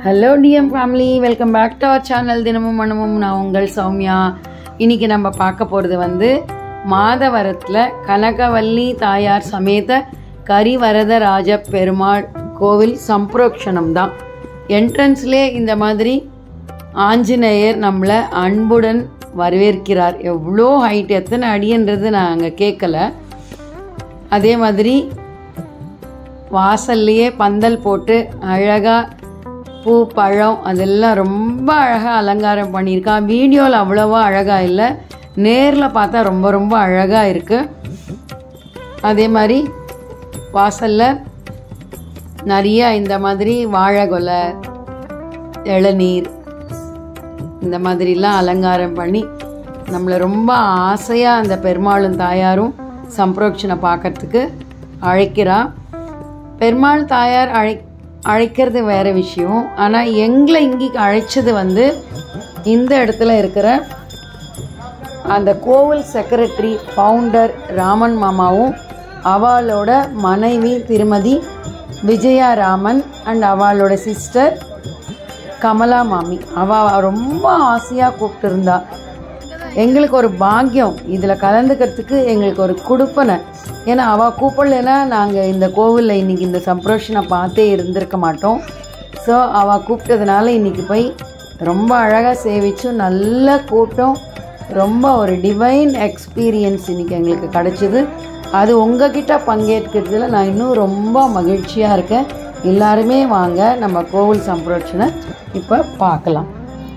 hello TM family welcome back to our channel தினமும் மனமும் நான் உங்கள் சௌமியா இன்னைக்கு நம்ம பார்க்க போகிறது வந்து மாதவரத்தில் கனகவல்லி தாயார் சமேத கரிவரத ராஜ பெருமாள் கோவில் சம்பரோக்ஷணம் தான் என்ட்ரன்ஸ்லே இந்த மாதிரி ஆஞ்சநேயர் நம்மளை அன்புடன் வரவேற்கிறார் எவ்வளோ ஹைட் எத்தனை அடின்றது நான் அங்கே கேட்கல அதே மாதிரி வாசல்லையே பந்தல் போட்டு அழகாக பூ பழம் அதெல்லாம் ரொம்ப அழகாக அலங்காரம் பண்ணியிருக்கான் வீடியோவில் அவ்வளோவா அழகாக இல்லை நேரில் பார்த்தா ரொம்ப ரொம்ப அழகாக இருக்குது அதே மாதிரி வாசலில் நிறைய இந்த மாதிரி வாழை கொலை இளநீர் இந்த மாதிரிலாம் அலங்காரம் பண்ணி நம்மளை ரொம்ப ஆசையாக அந்த பெருமாளும் தாயாரும் சம்பரோக்ஷனை பார்க்கறதுக்கு அழைக்கிறா பெருமாள் தாயார் அழை அழைக்கிறது வேற விஷயம் ஆனால் எங்களை இங்கே அழைச்சது வந்து இந்த இடத்துல இருக்கிற அந்த கோவில் செக்ரட்டரி ஃபவுண்டர் ராமன் மாமாவும் அவளோட மனைவி திருமதி விஜயா ராமன் அண்ட் அவளோட சிஸ்டர் கமலா மாமி அவள் ரொம்ப ஆசையாக கூப்பிட்டுருந்தா எங்களுக்கு ஒரு பாக்கியம் இதில் கலந்துக்கிறதுக்கு எங்களுக்கு ஒரு கொடுப்பனை ஏன்னா அவள் கூப்பிடலைன்னா நாங்கள் இந்த கோவிலில் இன்றைக்கி இந்த சம்பரோஷனை பார்த்தே இருந்திருக்க மாட்டோம் ஸோ அவள் கூப்பிட்டதுனால இன்றைக்கி போய் ரொம்ப அழகாக சேவிச்சும் நல்ல கூட்டம் ரொம்ப ஒரு டிவைன் எக்ஸ்பீரியன்ஸ் இன்றைக்கி எங்களுக்கு கிடச்சிது அது உங்ககிட்ட பங்கேற்கிறதுல நான் இன்னும் ரொம்ப மகிழ்ச்சியாக இருக்கேன் எல்லாருமே வாங்க நம்ம கோவில் சம்பரோட்சனை இப்போ பார்க்கலாம்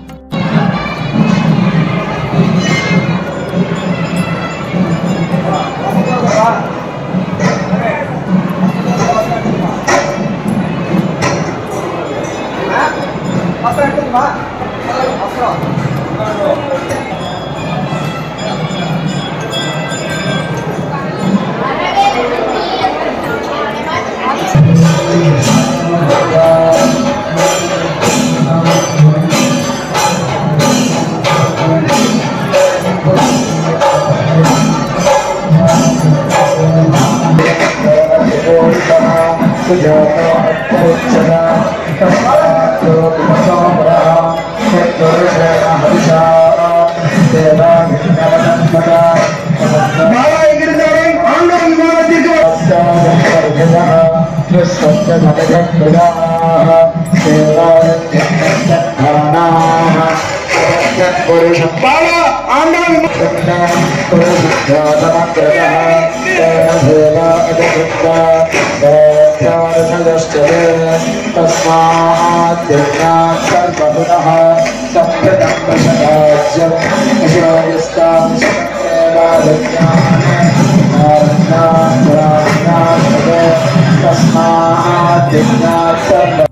तस्मात्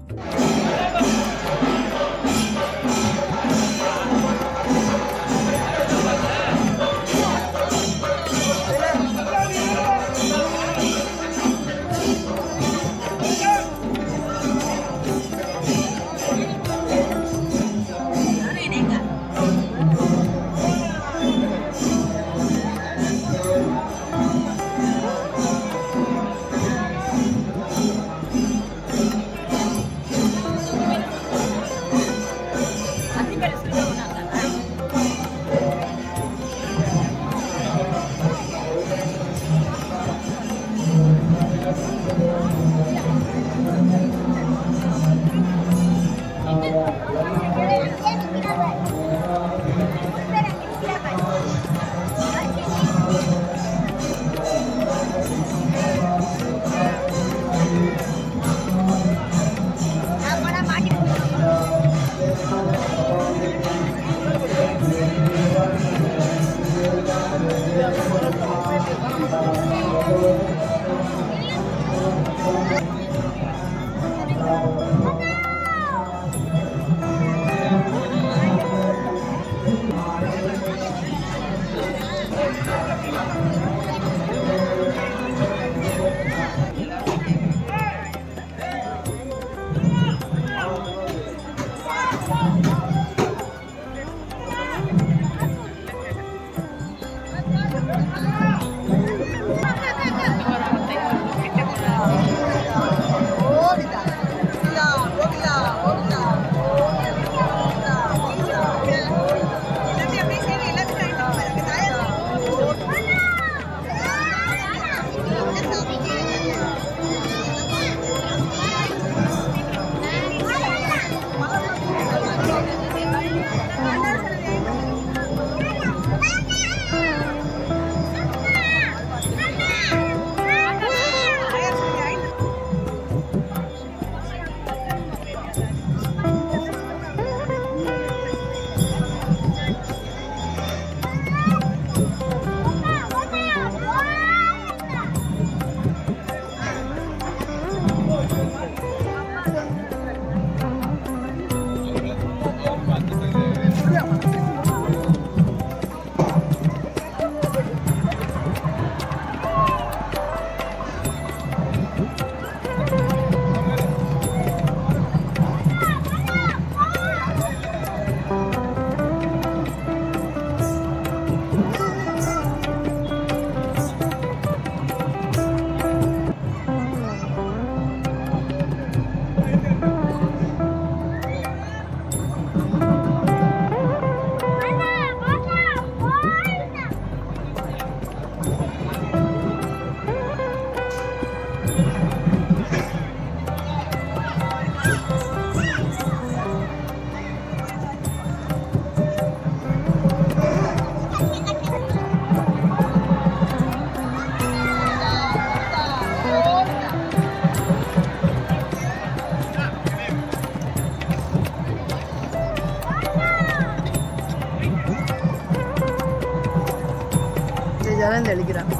தெளிக்கிறான்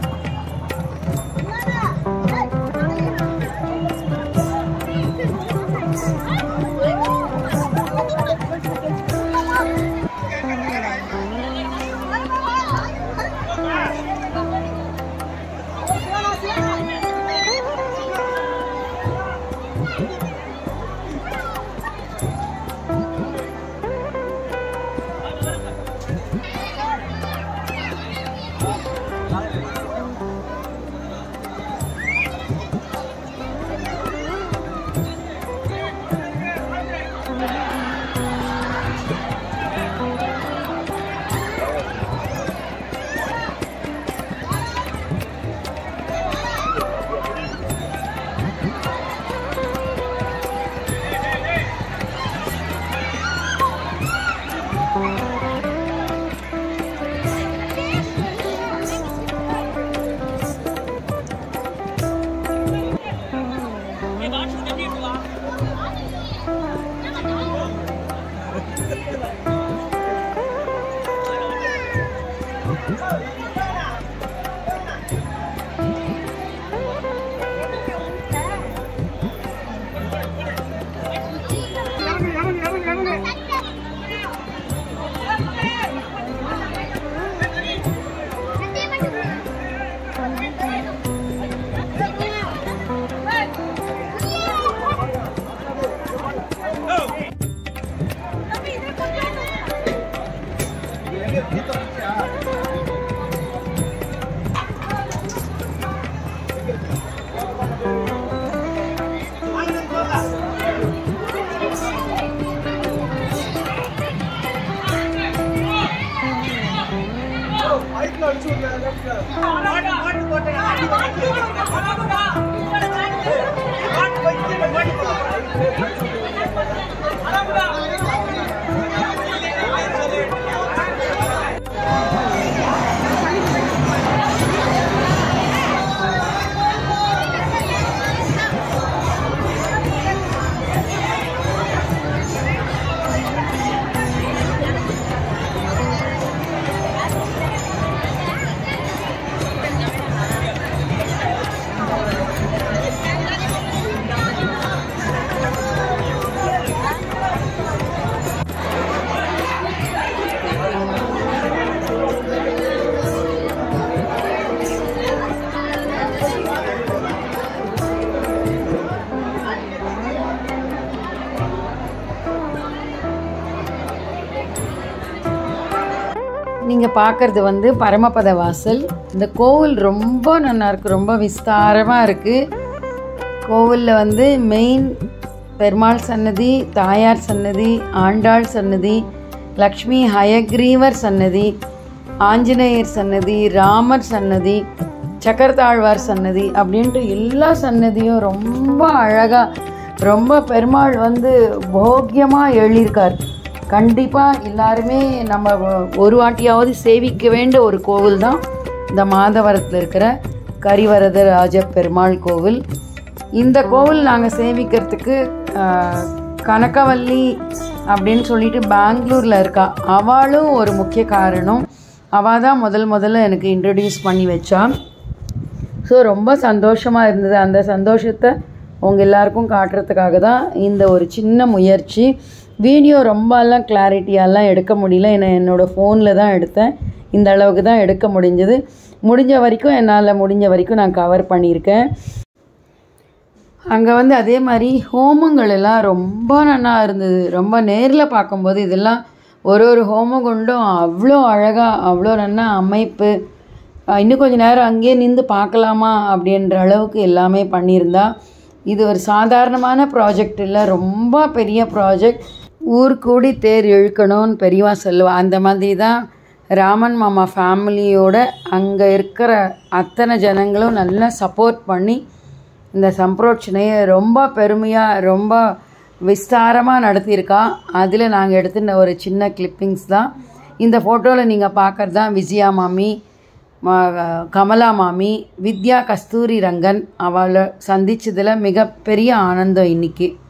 நீங்கள் பார்க்குறது வந்து பரமபத வாசல் இந்த கோவில் ரொம்ப நல்லா இருக்கு ரொம்ப விஸ்தாரமாக இருக்குது கோவிலில் வந்து மெயின் பெருமாள் சன்னதி தாயார் சன்னதி ஆண்டாள் சன்னதி லக்ஷ்மி ஹயக்ரீவர் சன்னதி ஆஞ்சநேயர் சன்னதி ராமர் சன்னதி சக்கரத்தாழ்வார் சன்னதி அப்படின்ட்டு எல்லா சன்னதியும் ரொம்ப அழகாக ரொம்ப பெருமாள் வந்து போக்கியமாக எழுதியிருக்கார் கண்டிப்பாக எல்லாருமே நம்ம ஒரு வாட்டியாவது சேவிக்க வேண்டிய ஒரு கோவில் தான் இந்த மாதவரத்தில் இருக்கிற கரிவரத ராஜ பெருமாள் கோவில் இந்த கோவில் நாங்கள் சேவிக்கிறதுக்கு ஆஹ், கனகவல்லி அப்படின்னு சொல்லிட்டு பெங்களூரில் இருக்கா அவளும் ஒரு முக்கிய காரணம் அவள் தான் முதல் முதல்ல எனக்கு இன்ட்ரடியூஸ் பண்ணி வச்சா ஸோ ரொம்ப சந்தோஷமாக இருந்தது அந்த சந்தோஷத்தை உங்கள் எல்லாருக்கும் காட்டுறதுக்காக தான் இந்த ஒரு சின்ன முயற்சி வீடியோ ரொம்பலாம் கிளாரிட்டியாலாம் எடுக்க முடியல ஏன்னா என்னோடய ஃபோனில் தான் எடுத்தேன் இந்த அளவுக்கு தான் எடுக்க முடிஞ்சது முடிஞ்ச வரைக்கும் என்னால் முடிஞ்ச வரைக்கும் நான் கவர் பண்ணியிருக்கேன் அங்கே வந்து அதே மாதிரி ஹோமங்கள் எல்லாம் ரொம்ப நல்லா இருந்தது ரொம்ப நேரில் பார்க்கும்போது இதெல்லாம் ஒரு ஒரு ஹோமகுண்டும் அவ்வளோ அழகாக அவ்வளோ நல்லா அமைப்பு அஹ் இன்னும் கொஞ்ச நேரம் அங்கேயே நின்று பார்க்கலாமா அப்படின்ற அளவுக்கு எல்லாமே பண்ணியிருந்தா இது ஒரு சாதாரணமான ப்ராஜெக்ட் இல்லை ரொம்ப பெரிய ப்ராஜெக்ட் ஊர் கூடி தேர் இழுக்கணும்னு பெரியவா சொல்லுவா அந்த மாதிரி தான் ராமன் மாமா ஃபேமிலியோட அங்கே இருக்கிற அத்தனை ஜனங்களும் நல்லா சப்போர்ட் பண்ணி இந்த சம்பிரோட்சணையை ரொம்ப பெருமையாக ரொம்ப விஸ்தாரமாக நடத்தியிருக்கா அதில் நாங்கள் எடுத்துன ஒரு சின்ன கிளிப்பிங்ஸ் தான் இந்த ஃபோட்டோவில் நீங்கள் பார்க்குறது தான் விஜயா மாமி ம- கமலா மாமி வித்யா கஸ்தூரி ரங்கன் அவளை சந்திச்சதில் மிகப்பெரிய ஆனந்தம் இன்னைக்கு